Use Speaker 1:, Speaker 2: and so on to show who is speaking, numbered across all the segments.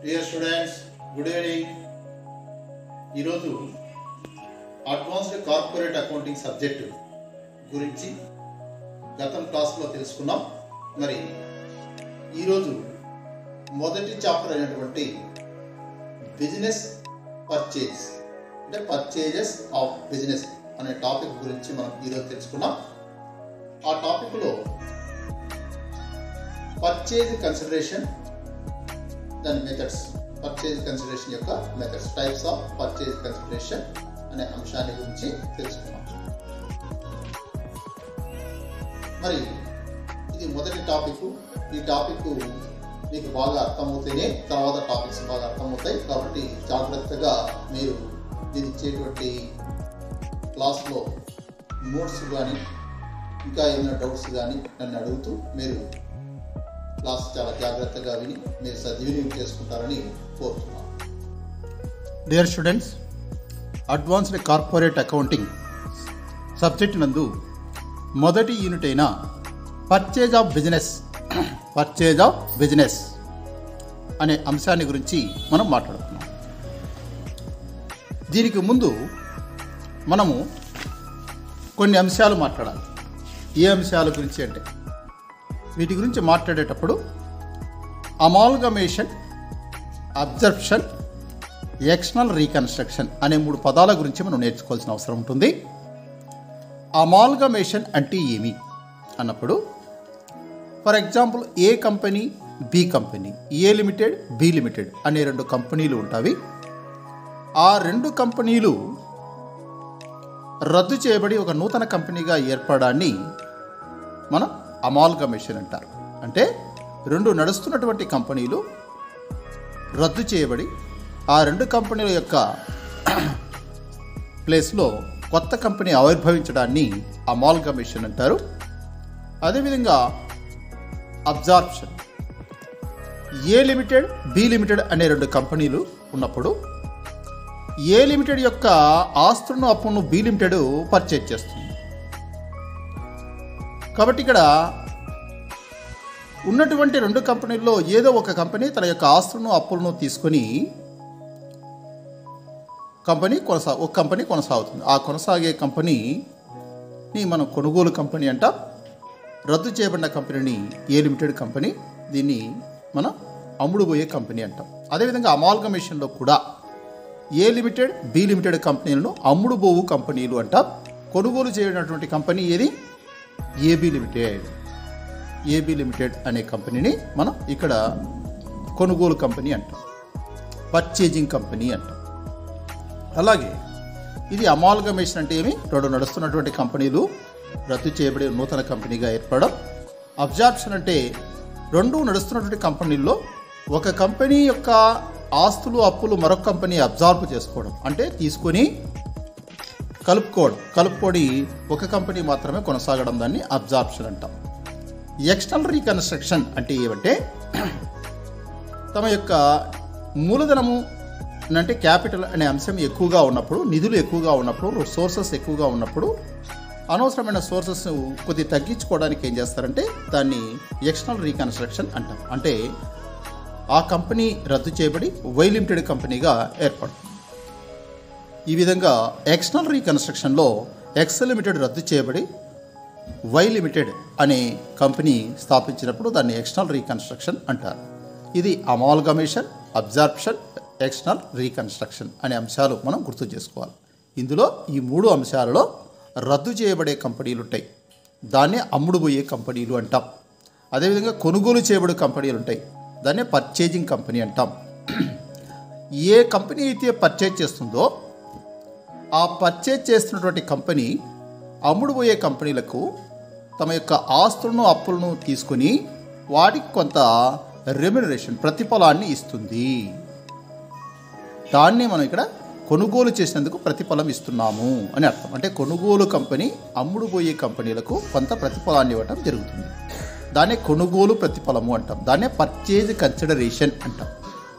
Speaker 1: Dear students good evening ఈరోజు advanced corporate accounting subject గురించి గతం క్లాస్లో తెలుసుకున్నాం మరి ఈరోజు మొదటి చాప్టర్ అయినటువంటి బిజినెస్ పర్చేజ్ అంటే పర్చేజెస్ ఆఫ్ బిజినెస్ అనే టాపిక్ గురించి మనం ఈరోజు తెలుసుకున్నాం ఆ టాపిక్లో పర్చేజ్ కన్సిడరేషన్ దాని మెథడ్స్ పర్చేజ్ కన్సిడరేషన్ యొక్క methods types of purchase consideration అనే అంశాన్ని గురించి తెలుసుకున్నాం మరి ఇది మొదటి టాపిక్ ఈ టాపిక్ మీకు బాగా అర్థమవుతేనే తర్వాత టాపిక్స్ బాగా అర్థమవుతాయి కాబట్టి జాగ్రత్తగా మీరు నేను ఇచ్చేటువంటి క్లాస్లో నోట్స్ కానీ ఇంకా ఏమైనా డౌట్స్ కానీ నన్ను అడుగుతూ మీరు క్లాస్ చాలా జాగ్రత్తగా విని మీరు సద్వినియోగం చేసుకుంటారని కోరుతున్నాను
Speaker 2: dear students advanced corporate accounting subject నందు మొదటి యూనిట్ అయిన purchase of business purchase of business అనే అంశాన్ని గురించి మనం మాట్లాడుతున్నాం దీనికి ముందు మనము కొన్ని అంశాలు మాట్లాడాలి ఏ అంశాల గురించి అంటే వీటి గురించి మాట్లాడేటప్పుడు అమాల్గమేషన్ అబ్జర్ప్షన్ ఎక్స్టర్నల్ రీకన్స్ట్రక్షన్ అనే మూడు పదాల గురించి మనం నేర్చుకోవాల్సిన అవసరం ఉంటుంది అమాల్గమేషన్ అంటే ఏమి అన్నప్పుడు for example A company B company A limited B limited అనే రెండు కంపెనీలు ఉంటాయి ఆ రెండు కంపెనీలు రద్దు చేయబడి ఒక నూతన కంపెనీగా ఏర్పడాన్ని మనం అమాల్గమేషన్ అంటారు అంటే రెండు నడుస్తున్నటువంటి కంపెనీలు రద్దు చేయబడి ఆ రెండు కంపెనీల యొక్క ప్లేస్లో కొత్త కంపెనీ ఆవిర్భవించడాన్ని అమాల్గమేషన్ అంటారు అదేవిధంగా absorption A limited B limited అనే రెండు కంపెనీలు ఉన్నప్పుడు ఏ లిమిటెడ్ యొక్క ఆస్తులను అప్పును బి లిమిటెడ్ పర్చేజ్ చేస్తుంది కాబట్టి ఇక్కడ ఉన్నటువంటి రెండు కంపెనీల్లో ఏదో ఒక కంపెనీ తన యొక్క ఆస్తులను అప్పులను తీసుకొని కంపెనీ కొనసా ఒక కంపెనీ కొనసాగుతుంది ఆ కొనసాగే కంపెనీని మనం కొనుగోలు కంపెనీ అంటాం రద్దు చేయబడిన కంపెనీని ఏ లిమిటెడ్ కంపెనీ దీన్ని మనం అమ్ముడుపోయే కంపెనీ అంటాం అదేవిధంగా అమాల్గమేషన్లో కూడా ఏ లిమిటెడ్ బి లిమిటెడ్ కంపెనీలను అమ్ముడుబోవు కంపెనీలు అంటాం కొనుగోలు చేయనటువంటి కంపెనీ ఏది ఏబి లిమిటెడ్ ఏబి లిమిటెడ్ అనే కంపెనీని మనం ఇక్కడ కొనుగోలు కంపెనీ అంటాం పర్చేజింగ్ కంపెనీ అంటాం అలాగే ఇది అమాల్గమేషన్ అంటే ఏమి రెండు నడుస్తున్నటువంటి కంపెనీలు రద్దు చేయబడి నూతన కంపెనీగా ఏర్పడడం అబ్జార్ప్షన్ అంటే రెండు నడుస్తున్నటువంటి కంపెనీల్లో ఒక కంపెనీ యొక్క ఆస్తులు అప్పులు మరొక కంపెనీ అబ్జార్బ్ చేసుకోవడం అంటే తీసుకొని కలుపుకోవడం కలుపుకొని ఒక కంపెనీ మాత్రమే కొనసాగడం దాన్ని అబ్జార్ప్షన్ అంటాం ఎక్స్టర్నల్ రీకన్స్ట్రక్షన్ అంటే ఏమంటే తమ యొక్క మూలధనము అంటే క్యాపిటల్ అనే అంశం ఎక్కువగా ఉన్నప్పుడు నిధులు ఎక్కువగా ఉన్నప్పుడు సోర్సెస్ ఎక్కువగా ఉన్నప్పుడు అనవసరమైన సోర్సెస్ కొద్ది తగ్గించుకోవడానికి ఏం చేస్తారంటే దాన్ని ఎక్స్టర్నల్ రీకన్స్ట్రక్షన్ అంటాం అంటే ఆ కంపెనీ రద్దు చేయబడి వై లిమిటెడ్ కంపెనీగా ఏర్పడుతుంది ఈ విధంగా ఎక్స్టర్నల్ రీకన్స్ట్రక్షన్లో ఎక్స్ లిమిటెడ్ రద్దు చేయబడి వై లిమిటెడ్ అనే కంపెనీ స్థాపించినప్పుడు దాన్ని ఎక్స్టర్నల్ రీకన్స్ట్రక్షన్ అంటారు ఇది అమాల్గమేషన్ అబ్జార్ప్షన్ ఎక్స్టర్నల్ రీకన్స్ట్రక్షన్ అనే అంశాలు మనం గుర్తు చేసుకోవాలి ఇందులో ఈ మూడు అంశాలలో రద్దు చేయబడే కంపెనీలు ఉంటాయి దాన్నే అమ్ముడుపోయే కంపెనీలు అంటాం అదేవిధంగా కొనుగోలు చేయబడే కంపెనీలు ఉంటాయి దాన్నే పర్చేజింగ్ కంపెనీ అంటాం ఏ కంపెనీ అయితే పర్చేజ్ చేస్తుందో ఆ పర్చేజ్ చేస్తున్నటువంటి కంపెనీ అమ్ముడుపోయే కంపెనీలకు తమ యొక్క ఆస్తులను అప్పులను తీసుకొని వాటికి కొంత రెమ్యునరేషన్ ప్రతిఫలాన్ని ఇస్తుంది దాన్ని మనం ఇక్కడ కొనుగోలు చేసినందుకు ప్రతిఫలం ఇస్తున్నాము అని అర్థం అంటే కొనుగోలు కంపెనీ అమ్ముడుపోయే కంపెనీలకు కొంత ప్రతిఫలాన్ని ఇవ్వటం జరుగుతుంది దాన్నే కొనుగోలు ప్రతిఫలము అంటాం దాన్నే పర్చేజ్ కన్సిడరేషన్ అంటాం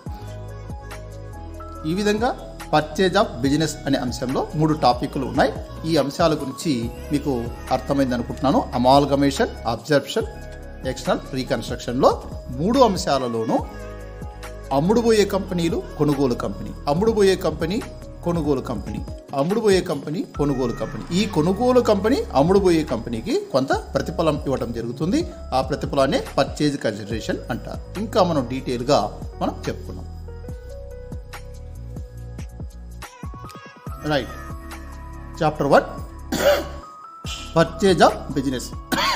Speaker 2: ఈ విధంగా పర్చేజ్ ఆఫ్ బిజినెస్ అనే అంశంలో మూడు టాపిక్లు ఉన్నాయి ఈ అంశాల గురించి మీకు అర్థమైంది అనుకుంటున్నాను అమాల్గమేషన్ అబ్జర్ప్షన్ ఎక్స్టర్నల్ రీకన్స్ట్రక్షన్లో మూడు అంశాలలోనూ అమ్ముడుపోయే కంపెనీలు కొనుగోలు కంపెనీ అమ్ముడుపోయే కంపెనీ కొనుగోలు కంపెనీ అమ్ముడుపోయే కంపెనీ కొనుగోలు కంపెనీ ఈ కొనుగోలు కంపెనీ అమ్ముడుపోయే కంపెనీకి కొంత ప్రతిఫలం ఇవ్వడం జరుగుతుంది ఆ ప్రతిఫలాన్ని పర్చేజ్ కన్సిడరేషన్ అంటారు ఇంకా మనం డీటెయిల్గా మనం చెప్పుకున్నాం right chapter one purchase of business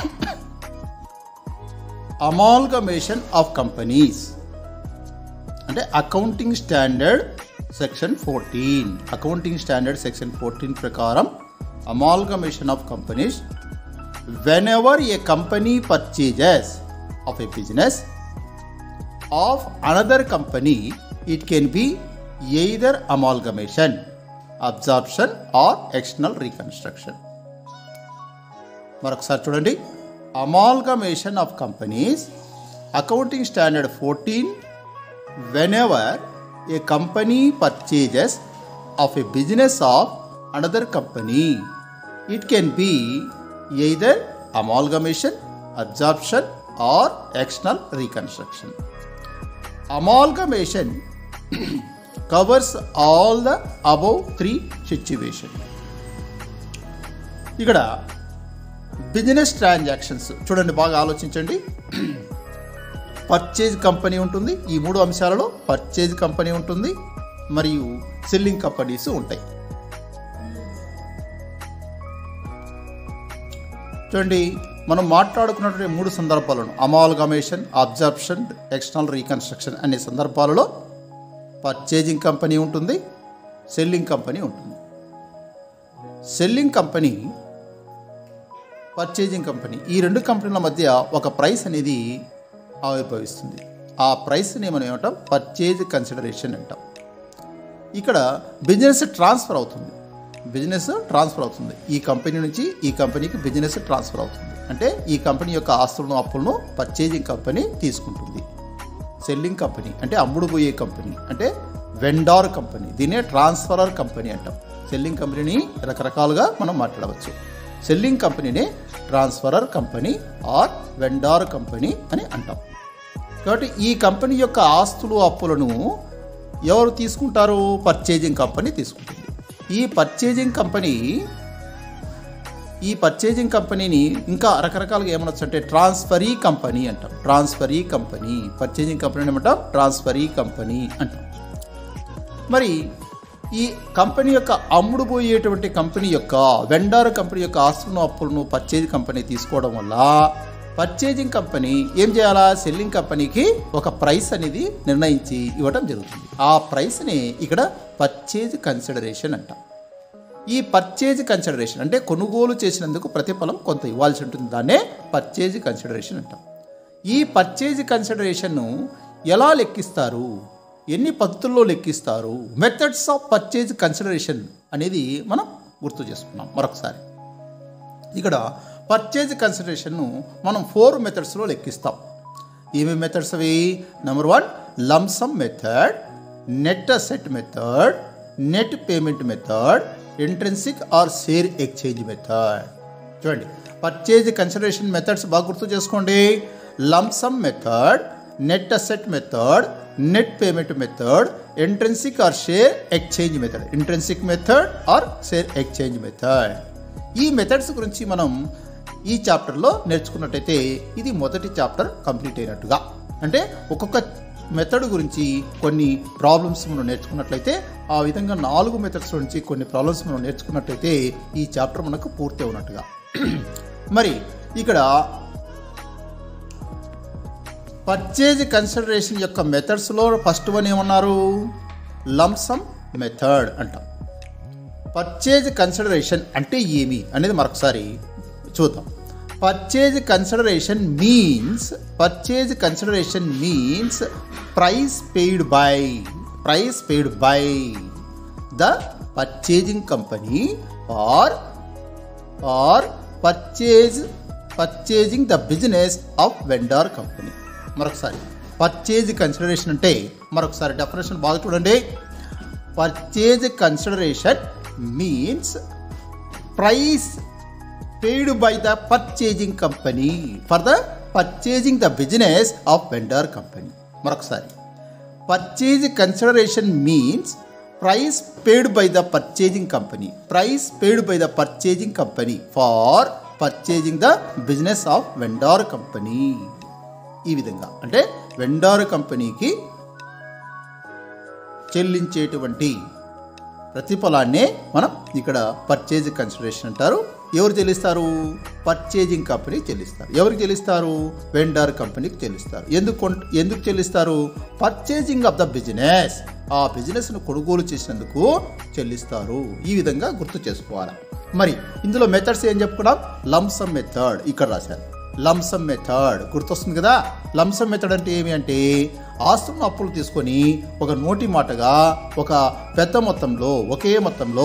Speaker 2: amalgamation of companies అంటే accounting standard section fourteen accounting standard section fourteen ప్రకారం amalgamation of companies whenever a company purchases of a business of another company it can be either amalgamation absorption or external reconstruction మరొకసారి చూడండి amalgamation of companies accounting standard fourteen whenever a company purchases of a business of another company it can be either amalgamation absorption or external reconstruction amalgamation covers all the above three situations ఇక్కడ business transactions చూడండి బాగా ఆలోచించండి purchase company ఉంటుంది ఈ మూడు అంశాలలో purchase company ఉంటుంది మరియు సెల్లింగ్ కంపెనీస్ ఉంటాయి చూడండి మనం మాట్లాడుకున్నటువంటి మూడు సందర్భాలను అమాల్గమేషన్ అబ్జర్ప్షన్ ఎక్స్టర్నల్ రీకన్స్ట్రక్షన్ అనే సందర్భాలలో పర్చేజింగ్ కంపెనీ ఉంటుంది సెల్లింగ్ కంపెనీ ఉంటుంది సెల్లింగ్ కంపెనీ పర్చేజింగ్ కంపెనీ ఈ రెండు కంపెనీల మధ్య ఒక ప్రైస్ అనేది ఆవిర్భవిస్తుంది ఆ ప్రైస్ని మనం ఏమంటాం పర్చేజ్ కన్సిడరేషన్ అంటాం ఇక్కడ బిజినెస్ ట్రాన్స్ఫర్ అవుతుంది బిజినెస్ ట్రాన్స్ఫర్ అవుతుంది ఈ కంపెనీ నుంచి ఈ కంపెనీకి బిజినెస్ ట్రాన్స్ఫర్ అవుతుంది అంటే ఈ కంపెనీ యొక్క ఆస్తులను అప్పులను పర్చేజింగ్ కంపెనీ తీసుకుంటుంది సెల్లింగ్ కంపెనీ అంటే అమ్ముడు పోయే కంపెనీ అంటే వెండార్ కంపెనీ దీన్నే ట్రాన్స్ఫరర్ కంపెనీ అంటాం సెల్లింగ్ కంపెనీని రకరకాలుగా మనం మాట్లాడవచ్చు సెల్లింగ్ కంపెనీనే transferor company or vendor company అని అంటాం కాబట్టి ఈ కంపెనీ యొక్క ఆస్తులు అప్పులను ఎవరు తీసుకుంటారు పర్చేజింగ్ కంపెనీ తీసుకుంటుంది ఈ పర్చేజింగ్ కంపెనీ ఈ పర్చేజింగ్ కంపెనీని ఇంకా రకరకాలుగా ఏమనొచ్చు అంటే ట్రాన్స్ఫరీ కంపెనీ అంటాం ట్రాన్స్ఫరీ కంపెనీ పర్చేజింగ్ కంపెనీ ఏమంటాం ట్రాన్స్ఫరీ కంపెనీ అంటాం మరి ఈ కంపెనీ యొక్క అమ్ముడు పోయేటువంటి కంపెనీ యొక్క వెండార్ కంపెనీ యొక్క ఆస్తులను అప్పులను పర్చేజ్ కంపెనీ తీసుకోవడం వల్ల పర్చేజింగ్ కంపెనీ ఏం చేయాలా సెల్లింగ్ కంపెనీకి ఒక ప్రైస్ అనేది నిర్ణయించి ఇవ్వడం జరుగుతుంది ఆ ప్రైస్ని ఇక్కడ పర్చేజ్ కన్సిడరేషన్ అంటాం ఈ పర్చేజ్ కన్సిడరేషన్ అంటే కొనుగోలు చేసినందుకు ప్రతిఫలం కొంత ఇవ్వాల్సి ఉంటుంది దాన్నే పర్చేజ్ కన్సిడరేషన్ అంటాం ఈ పర్చేజ్ కన్సిడరేషన్ను ఎలా లెక్కిస్తారు ఎన్ని పద్ధతుల్లో లెక్కిస్తారు మెథడ్స్ ఆఫ్ పర్చేజ్ కన్సిడరేషన్ అనేది మనం గుర్తు చేసుకున్నాం మరొకసారి ఇక్కడ పర్చేజ్ కన్సిడరేషన్ను మనం ఫోర్ మెథడ్స్లో లెక్కిస్తాం ఏమేమి మెథడ్స్ అవి number one lump sum method net asset method net payment method intrinsic or share exchange method చూడండి పర్చేజ్ కన్సిడరేషన్ మెథడ్స్ బాగా గుర్తు చేసుకోండి lump sum method net asset method net payment method intrinsic or share exchange method intrinsic method or share exchange method ఈ methods గురించి మనం ఈ చాప్టర్లో నేర్చుకున్నట్టయితే ఇది మొదటి చాప్టర్ కంప్లీట్ అయినట్టుగా అంటే ఒక్కొక్క మెథడ్ గురించి కొన్ని ప్రాబ్లమ్స్ మనం నేర్చుకున్నట్లయితే ఆ విధంగా నాలుగు మెథడ్స్ నుంచి కొన్ని ప్రాబ్లమ్స్ మనం నేర్చుకున్నట్లయితే ఈ చాప్టర్ మనకు పూర్తి అవునట్టుగా మరి ఇక్కడ పర్చేజ్ కన్సిడరేషన్ యొక్క మెథడ్స్లో ఫస్ట్ వన్ ఏమన్నారు లంసమ్ మెథడ్ అంటాం పర్చేజ్ కన్సిడరేషన్ అంటే ఏమి అనేది మరొకసారి చూద్దాం purchase consideration means purchase consideration means price paid by price paid by the purchasing company or or purchase purchasing the business of vendor company మరొకసారి పర్చేజ్ కన్సిడరేషన్ అంటే మరొకసారి డెఫినేషన్ బాగా చూడండి purchase consideration means price paid by the purchasing company for the purchasing the business of vendor company మరొకసారి purchase consideration means price paid by the purchasing company price paid by the purchasing company for purchasing the business of vendor company ఈ విధంగా అంటే vendor కంపెనీకి చెల్లించేటువంటి ప్రతిఫలాన్నే మనం ఇక్కడ purchase consideration అంటారు ఎవరు చెల్లిస్తారు పర్చేజింగ్ కంపెనీ చెల్లిస్తారు ఎవరికి చెల్లిస్తారు వెండర్ కంపెనీకి చెల్లిస్తారు ఎందుకు కొన్- ఎందుకు చెల్లిస్తారు పర్చేజింగ్ ఆఫ్ ద బిజినెస్ ఆ బిజినెస్ను కొనుగోలు చేసినందుకు చెల్లిస్తారు ఈ విధంగా గుర్తు చేసుకోవాలి మరి ఇందులో మెథడ్స్ ఏం చెప్పుకున్నాం లంసమ్ మెథడ్ ఇక్కడ రాశారు లంసమ్ మెథడ్ గుర్తొస్తుంది కదా లంసమ్ మెథడ్ అంటే ఏమి అంటే ఆస్తులను అప్పులు తీసుకొని ఒక నోటి మాటగా ఒక పెద్ద మొత్తంలో ఒకే మొత్తంలో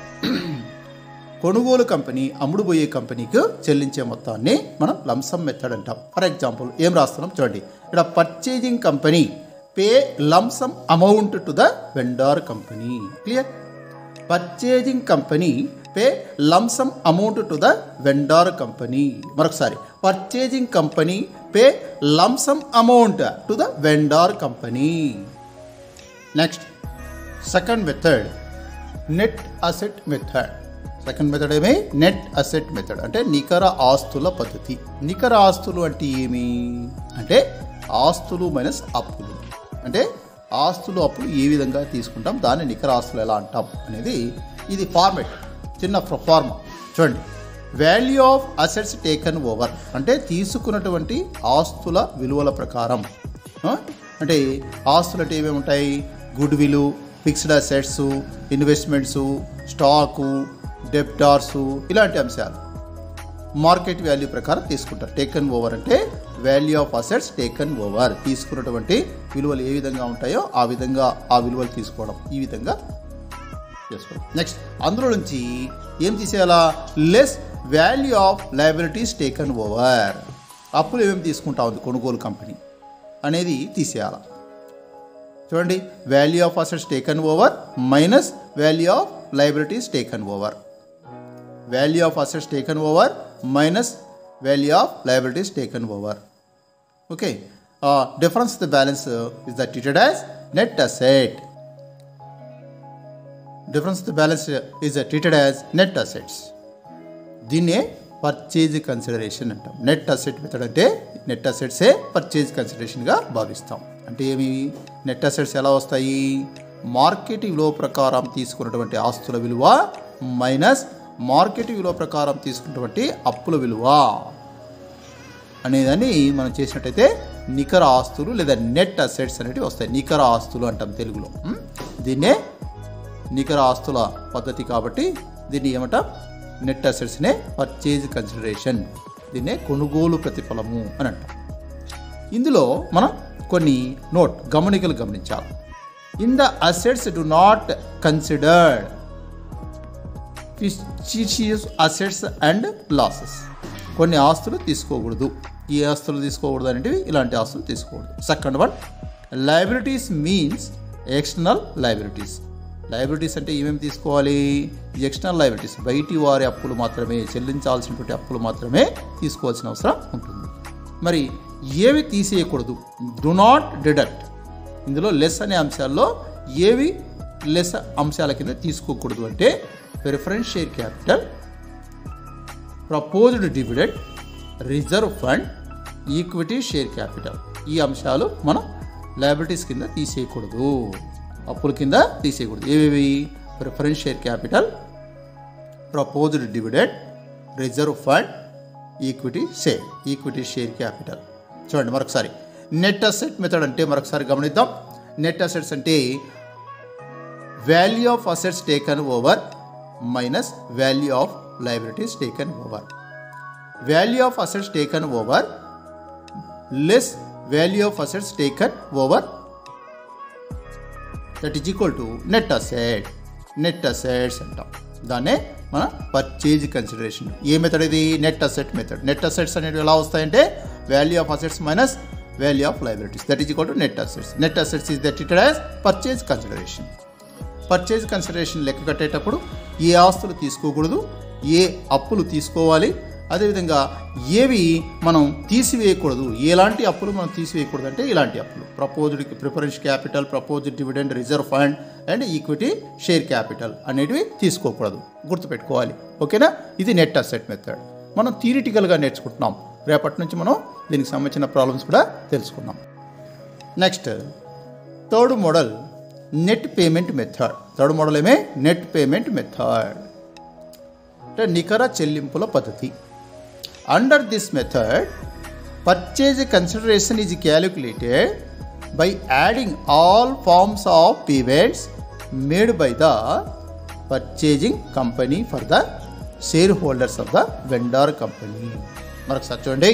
Speaker 2: కొనుగోలు కంపెనీ అమ్ముడుపోయే కంపెనీకి చెల్లించే మొత్తాన్ని మనం లంసమ్ మెథడ్ అంటాం ఫర్ ఎగ్జాంపుల్ ఏం రాస్తున్నాం చూడండి ఇక్కడ purchasing company pay lump sum amount to the vendor company clear purchasing company pay lump sum amount to the vendor company మరొకసారి purchasing company pay lump sum amount to the vendor company next second method net asset method second method ఏమి net asset method అంటే నికర ఆస్తుల పద్ధతి నికర ఆస్తులు అంటే ఏమి అంటే ఆస్తులు మైనస్ అప్పులు అంటే ఆస్తులు అప్పులు ఏ విధంగా తీసుకుంటాం దాన్ని నికర ఆస్తులు ఎలా అంటాం అనేది ఇది ఫార్మెట్ చిన్న ఫార్మ్ చూడండి value of assets taken over అంటే తీసుకున్నటువంటి ఆస్తుల విలువల ప్రకారం ఆ? అంటే ఆస్తులు అంటే ఏమేమి ఉంటాయి goodwill fixed assets investments stock debtors ఇలాంటి అంశాలు మార్కెట్ వాల్యూ ప్రకారం తీసుకుంటారు టేకన్ ఓవర్ అంటే value of assets taken over తీసుకున్నటువంటి విలువలు ఏ విధంగా ఉంటాయో ఆ విధంగా ఆ విలువలు తీసుకోవడం ఈ విధంగా చేసుకోవడం నెక్స్ట్ అందులో నుంచి ఏం తీసేయాలా less value of liabilities taken over అప్పులు ఏమేమి తీసుకుంటా ఉంది కొనుగోలు కంపెనీ అనేది తీసేయాలి చూడండి value of assets taken over minus value of liabilities taken over value of assets taken over minus value of liabilities taken over okay difference the balance is the treated as net asset difference the balance is treated as net assets దీన్నే purchase consideration అంటాం net asset method అంటే net అసెట్సే purchase కన్సిడరేషన్గా భావిస్తాం అంటే ఏమి net assets ఎలా వస్తాయి market విలువ ప్రకారం తీసుకున్నటువంటి ఆస్తుల విలువ మైనస్ మార్కెట్ విలువ ప్రకారం తీసుకున్నటువంటి అప్పుల విలువ అనేదాన్ని మనం చేసినట్టయితే నికర ఆస్తులు లేదా నెట్ అసెట్స్ అనేటివి వస్తాయి నికర ఆస్తులు అంటాం తెలుగులో ఉం? దీన్నే నికర ఆస్తుల పద్ధతి కాబట్టి దీన్ని ఏమంటాం నెట్ అసెట్స్నే పర్చేజ్ కన్సిడరేషన్ దీన్నే కొనుగోలు ప్రతిఫలము అని అంటాం ఇందులో మనం కొన్ని నోట్ గమనికలు గమనించాలి in the assets do not considered fictitious assets and losses కొన్ని ఆస్తులు తీసుకోకూడదు ఈ ఆస్తులు తీసుకోకూడదు అనేటివి ఇలాంటి ఆస్తులు తీసుకోకూడదు second one liabilities means external liabilities liabilities అంటే ఏమేమి తీసుకోవాలి ఎక్స్టర్నల్ లయబిలిటీస్ బయటి వారి అప్పులు మాత్రమే చెల్లించాల్సినటువంటి అప్పులు మాత్రమే తీసుకోవాల్సిన అవసరం ఉంటుంది మరి ఏవి తీసేయకూడదు డు నాట్ డిడక్ట్ ఇందులో లెస్ అనే అంశాల్లో ఏవి లెస్ అంశాల కింద తీసుకోకూడదు అంటే preference share capital proposed dividend reserve fund equity share capital ఈ అంశాలు మనం లయబిలిటీస్ కింద తీసేయకూడదు అప్పుల కింద తీసేయకూడదు ఏవేవి preference share capital proposed dividend reserve fund equity share equity share capital చూడండి మరొకసారి నెట్ అసెట్ మెథడ్ అంటే మరొకసారి గమనిద్దాం నెట్ అసెట్స్ అంటే value of assets taken over minus value of liabilities taken over value of assets taken over less value of assets taken over that is equal to net asset net assets అంటాం దాన్నే మన purchase consideration ఏ method ఇది net asset method net assets అనేవి ఎలా వస్తాయంటే value of assets minus value of liabilities that is equal to net assets net assets is that ఇటెడ్ as purchase consideration purchase consideration లెక్క కట్టేటప్పుడు ఏ ఆస్తులు తీసుకోకూడదు ఏ అప్పులు తీసుకోవాలి అదేవిధంగా ఏవి మనం తీసివేయకూడదు ఎలాంటి అప్పులు మనం తీసివేయకూడదు అంటే ఇలాంటి అప్పులు proposed preference capital proposed dividend reserve fund and equity share capital అనేటివి తీసుకోకూడదు గుర్తుపెట్టుకోవాలి ఓకేనా ఇది నెట్ అసెట్ మెథడ్ మనం థియరిటికల్గా నేర్చుకుంటున్నాం రేపటి నుంచి మనం దీనికి సంబంధించిన ప్రాబ్లమ్స్ కూడా తెలుసుకున్నాం next third model net payment method third model ఏమే నెట్ పేమెంట్ మెథడ్ అంటే నికర చెల్లింపుల పద్ధతి under this method purchase consideration is calculated by adding all forms of payments made by the purchasing company for the shareholders of the vendor company మరొకసారి చూడండి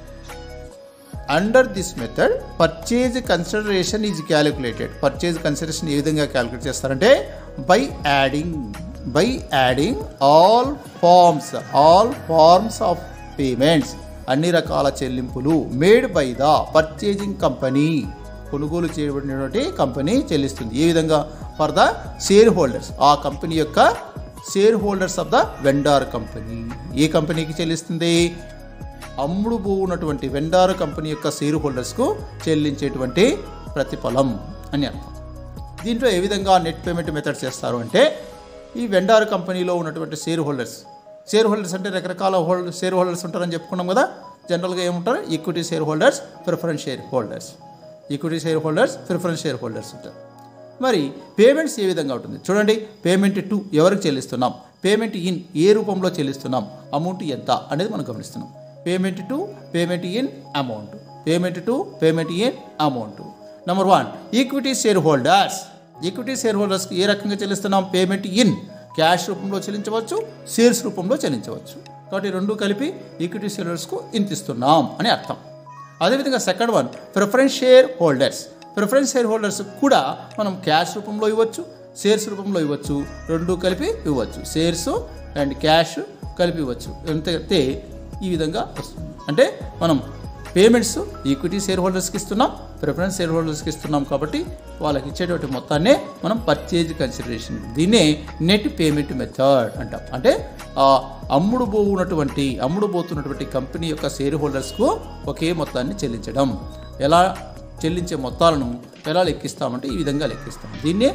Speaker 2: under this method purchase consideration is calculated purchase consideration ఏ విధంగా calculate చేస్తారంటే by adding by adding all forms all forms of payments అన్ని రకాల చెల్లింపులు made by the purchasing company కొనుగోలు చేయబడినటువంటి కంపెనీ చెల్లిస్తుంది ఏ విధంగా ఫర్ ద షేర్ హోల్డర్స్ ఆ కంపెనీ యొక్క shareholders of the vendor company ఏ కంపెనీకి చెల్లిస్తుంది అమ్ముడు పోవున్నటువంటి వెండార్ కంపెనీ యొక్క షేర్ హోల్డర్స్కు చెల్లించేటువంటి ప్రతిఫలం అని అర్థం దీంట్లో ఏ విధంగా నెట్ పేమెంట్ మెథడ్ చేస్తారు అంటే ఈ వెండార్ కంపెనీలో ఉన్నటువంటి షేర్ హోల్డర్స్ షేర్ హోల్డర్స్ అంటే రకరకాల హోల్డ్ షేర్ హోల్డర్స్ ఉంటారని చెప్పుకున్నాం కదా జనరల్గా ఏముంటారు equity share shareholders preference shareholders equity share shareholders preference shareholders ఉంటారు మరి పేమెంట్స్ ఏ విధంగా ఉంటుంది చూడండి పేమెంట్ టు ఎవరికి చెల్లిస్తున్నాం పేమెంట్ ఇన్ ఏ రూపంలో చెల్లిస్తున్నాం అమౌంట్ ఎంత అనేది మనం గమనిస్తున్నాం payment to payment in amount payment to payment in amount number one equity share shareholders equity షేర్ హోల్డర్స్కి ఏ రకంగా చెల్లిస్తున్నాం పేమెంట్ ఇన్ క్యాష్ రూపంలో చెల్లించవచ్చు షేర్స్ రూపంలో చెల్లించవచ్చు కాబట్టి రెండు కలిపి ఈక్విటీ షేర్ హోల్డర్స్కు ఇంత ఇస్తున్నాం అని అర్థం అదేవిధంగా second one preference shareholders preference shareholders కూడా మనం క్యాష్ రూపంలో ఇవ్వచ్చు షేర్స్ రూపంలో ఇవ్వచ్చు రెండు కలిపి ఇవ్వచ్చు షేర్స్ అండ్ క్యాష్ కలిపి ఇవ్వచ్చు ఎంతైతే ఈ విధంగా వస్తుంది అంటే మనం పేమెంట్స్ ఈక్విటీ షేర్ హోల్డర్స్కి ఇస్తున్నాం ప్రిఫరెన్స్ షేర్ హోల్డర్స్కి ఇస్తున్నాం కాబట్టి వాళ్ళకి ఇచ్చేటువంటి మొత్తాన్నే మనం పర్చేజ్ కన్సిడరేషన్ దీన్నే నెట్ పేమెంట్ మెథడ్ అంటాం అంటే ఆ అమ్ముడు పోవున్నటువంటి అమ్ముడు పోతున్నటువంటి కంపెనీ యొక్క షేర్ హోల్డర్స్కు ఒకే మొత్తాన్ని చెల్లించడం ఎలా చెల్లించే మొత్తాలను ఎలా లెక్కిస్తామంటే ఈ విధంగా లెక్కిస్తాం దీన్నే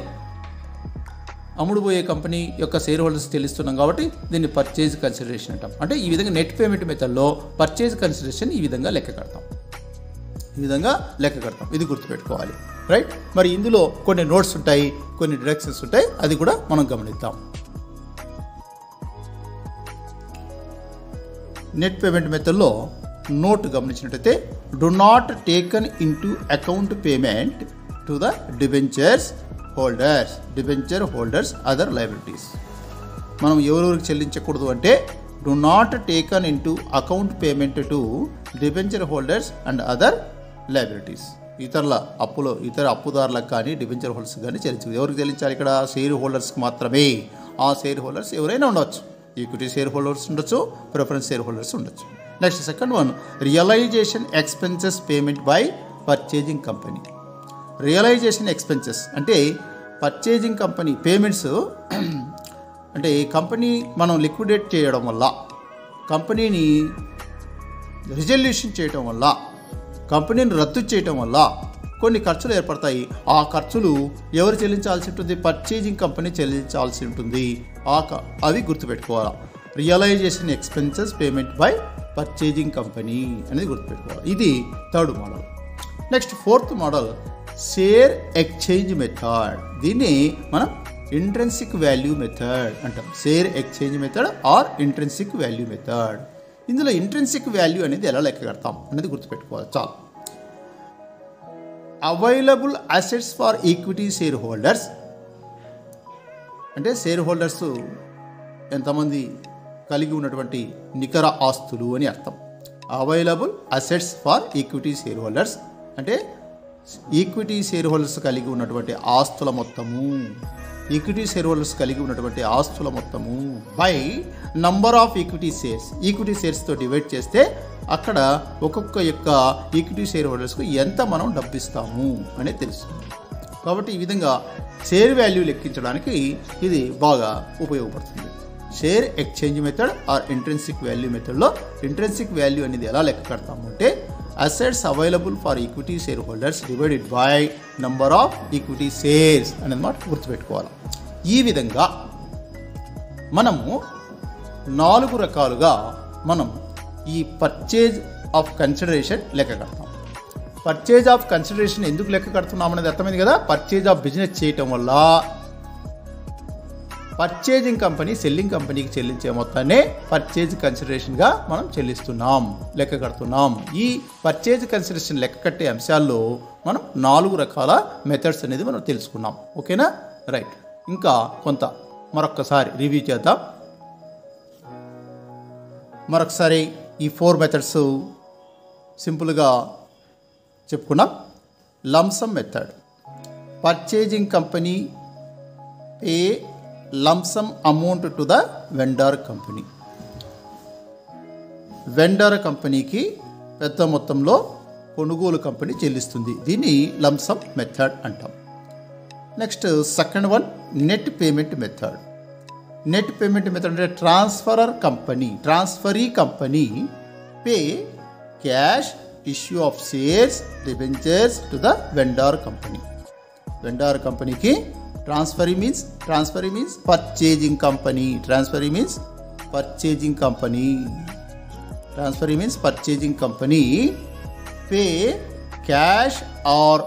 Speaker 2: అమ్ముడుపోయే కంపెనీ యొక్క షేర్ హోల్డర్స్ చెల్లిస్తున్నాం కాబట్టి దీన్ని పర్చేజ్ కన్సిడరేషన్ అంటాం అంటే ఈ విధంగా నెట్ పేమెంట్ మెథడ్లో పర్చేజ్ కన్సిడరేషన్ ఈ విధంగా లెక్క కడతాం ఈ విధంగా లెక్క కడతాం ఇది గుర్తుపెట్టుకోవాలి రైట్ మరి ఇందులో కొన్ని నోట్స్ ఉంటాయి కొన్ని డిడక్షన్స్ ఉంటాయి అది కూడా మనం గమనిద్దాం నెట్ పేమెంట్ మెథడ్లో నోట్ గమనించినట్టయితే do not taken into account payment to the debentures holders debenture holders other liabilities మనం ఎవరెవరికి చెల్లించకూడదు అంటే do not taken into account payment to debenture holders and other liabilities ఇతరుల అప్పులో ఇతర అప్పుదారులకు కానీ డిబెంచర్ హోల్డర్స్ కానీ చెల్లించదు ఎవరికి చెల్లించాలి ఇక్కడ షేర్ హోల్డర్స్కి మాత్రమే ఆ షేర్ హోల్డర్స్ ఎవరైనా ఉండవచ్చు ఈక్విటీ షేర్ హోల్డర్స్ ఉండొచ్చు ప్రిఫరెన్స్ షేర్ హోల్డర్స్ ఉండొచ్చు next second one realisation expenses payment by purchasing company realisation expenses అంటే పర్చేజింగ్ కంపెనీ పేమెంట్స్ అంటే ఈ కంపెనీ మనం లిక్విడేట్ చేయడం వల్ల కంపెనీని రిజల్యూషన్ చేయడం వల్ల కంపెనీని రద్దు చేయడం వల్ల కొన్ని ఖర్చులు ఏర్పడతాయి ఆ ఖర్చులు ఎవరు చెల్లించాల్సి ఉంటుంది పర్చేజింగ్ కంపెనీ చెల్లించాల్సి ఉంటుంది ఆ క- అవి గుర్తుపెట్టుకోవాలి realization expenses payment by purchasing company అనేది గుర్తుపెట్టుకోవాలి ఇది third model next fourth model share exchange method దీన్ని మనం ఇంట్రెన్సిక్ వాల్యూ మెథడ్ అంటాం share exchange method or intrinsic value method ఇందులో ఇంట్రెన్సిక్ వాల్యూ అనేది ఎలా లెక్క కడతాం అనేది గుర్తుపెట్టుకోవాలి చాలు available assets for equity share holders అంటే షేర్ హోల్డర్స్ ఎంతమంది కలిగి ఉన్నటువంటి నికర ఆస్తులు అని అర్థం available assets for equity share holders అంటే ఈక్విటీ షేర్ హోల్డర్స్ కలిగి ఉన్నటువంటి ఆస్తుల మొత్తము ఈక్విటీ షేర్ హోల్డర్స్ కలిగి ఉన్నటువంటి ఆస్తుల మొత్తము by number of equity shares equity షేర్స్తో డివైడ్ చేస్తే అక్కడ ఒక్కొక్క యొక్క ఈక్విటీ షేర్ హోల్డర్స్కు ఎంత మనం డబ్బిస్తాము అనేది తెలుస్తుంది కాబట్టి ఈ విధంగా షేర్ వాల్యూ లెక్కించడానికి ఇది బాగా ఉపయోగపడుతుంది share exchange method or intrinsic value మెథడ్లో ఇంట్రెన్సిక్ వాల్యూ అనేది ఎలా లెక్క కడతాము అంటే assets available for equity share holders divided by number of equity shares అనేది మాట గుర్తుపెట్టుకోవాలి ఈ విధంగా మనము నాలుగు రకాలుగా మనం ఈ పర్చేజ్ ఆఫ్ కన్సిడరేషన్ లెక్క కడతాం పర్చేజ్ ఆఫ్ కన్సిడరేషన్ ఎందుకు లెక్క కడుతున్నాం అనేది అర్థమైంది కదా పర్చేజ్ ఆఫ్ బిజినెస్ చేయటం వల్ల పర్చేజింగ్ కంపెనీ సెల్లింగ్ కంపెనీకి చెల్లించే మొత్తాన్ని పర్చేజ్ కన్సిడరేషన్గా మనం చెల్లిస్తున్నాం లెక్క కడుతున్నాం ఈ పర్చేజ్ కన్సిడరేషన్ లెక్క కట్టే అంశాల్లో మనం నాలుగు రకాల మెథడ్స్ అనేది మనం తెలుసుకున్నాం ఓకేనా రైట్ ఇంకా కొంత మరొక్కసారి రివ్యూ చేద్దాం మరొకసారి ఈ ఫోర్ మెథడ్స్ సింపుల్గా చెప్పుకున్నాం lump sum method purchasing company pay lump sum amount to the vendor company vendor కంపెనీకి పెద్ద మొత్తంలో కొనుగోలు కంపెనీ చెల్లిస్తుంది దీన్ని లంసమ్ మెథడ్ అంటాం next second one net payment method net payment method అంటే transferor company transferee company pay cash issue of shares debentures to the vendor company vendor కంపెనీకి transferee means transferee means purchasing company transferee means purchasing company transferee means purchasing company pay cash or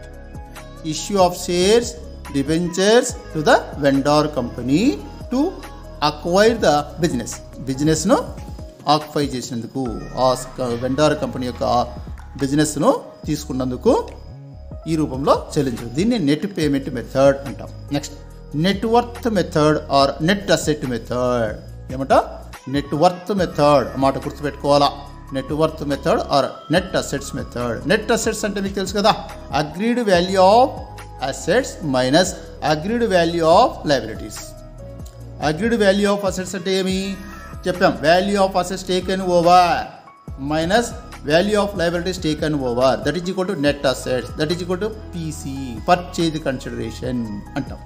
Speaker 2: issue of shares debentures to the vendor company to acquire the business బిజినెస్ను occupy చేసినందుకు ఆ vendor company యొక్క బిజినెస్ను తీసుకున్నందుకు ఈ రూపంలో చెల్లించదు దీన్ని నెట్ పేమెంట్ మెథడ్ అంటాం next net worth method or net asset method ఏమంట నెట్వర్త్ మెథడ్ మాట గుర్తుపెట్టుకోవాలా net worth method or net assets method net assets అంటే మీకు తెలుసు కదా agreed value of assets minus agreed value of liabilities agreed value of assets అంటే ఏమి చెప్పాం value of assets taken over minus value of liabilities taken over that is equal to net assets that is equal to PC purchase consideration అంటాం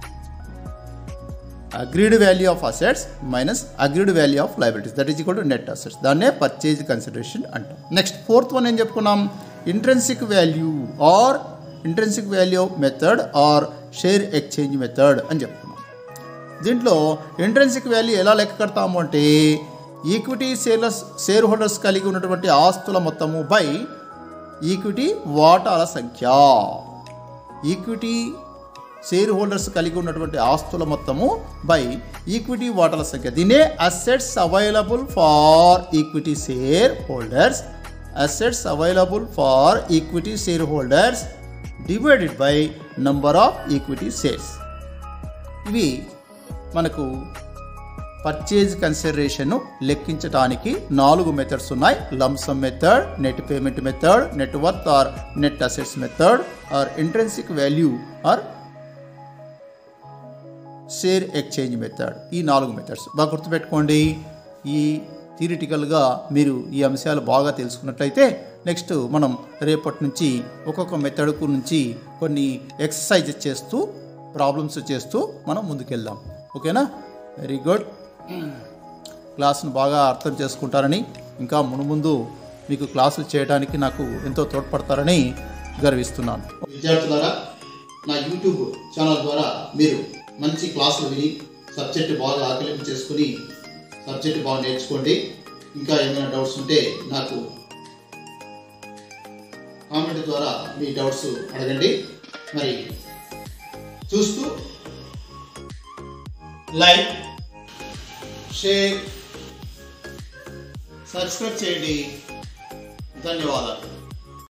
Speaker 2: agreed value of assets minus agreed value of liabilities that is equal to net assets దాన్నే purchase consideration అంటాం next fourth one ఏం చెప్పుకున్నాం intrinsic value or intrinsic value method or share exchange method అని చెప్పుకున్నాం దీంట్లో intrinsic value ఎలా లెక్క కడతాము అంటే ఈక్విటీ షేర్లస్ షేర్ హోల్డర్స్ కలిగి ఉన్నటువంటి ఆస్తుల మొత్తము బై ఈక్విటీ వాటాల సంఖ్య ఈక్విటీ షేర్ హోల్డర్స్ కలిగి ఉన్నటువంటి ఆస్తుల మొత్తము బై ఈక్విటీ వాటాల సంఖ్య దీనే assets available for equity share holders assets available for equity share holders divided by number of equity shares ఇవి మనకు పర్చేజ్ కన్సిడరేషన్ లెక్కించడానికి నాలుగు మెథడ్స్ ఉన్నాయి lump sum method net payment method net worth or net assets method or intrinsic value or share exchange method ఈ నాలుగు methods బాగా గుర్తుపెట్టుకోండి ఈ థియరిటికల్గా మీరు ఈ అంశాలు బాగా తెలుసుకున్నట్లయితే నెక్స్ట్ మనం రేపటి నుంచి ఒక్కొక్క మెథడ్కు నుంచి కొన్ని ఎక్సర్సైజెస్ చేస్తూ ప్రాబ్లమ్స్ చేస్తూ మనం ముందుకెళ్దాం ఓకేనా వెరీ గుడ్ క్లాస్ను బాగా అర్థం చేసుకుంటారని ఇంకా మునుముందు మీకు క్లాసులు చేయడానికి నాకు ఎంతో తోడ్పడతారని గర్విస్తున్నాను విద్యార్థులారా నా యూట్యూబ్ ఛానల్ ద్వారా మీరు మంచి క్లాసులు విని సబ్జెక్ట్ బాగా ఆకలింపు చేసుకుని సబ్జెక్ట్ బాగా నేర్చుకోండి ఇంకా ఏమైనా డౌట్స్ ఉంటే నాకు కామెంట్ ద్వారా మీ డౌట్స్ అడగండి మరి చూస్తూ లైక్ షేర్ సబ్స్క్రైబ్ చేయండి ధన్యవాదాలు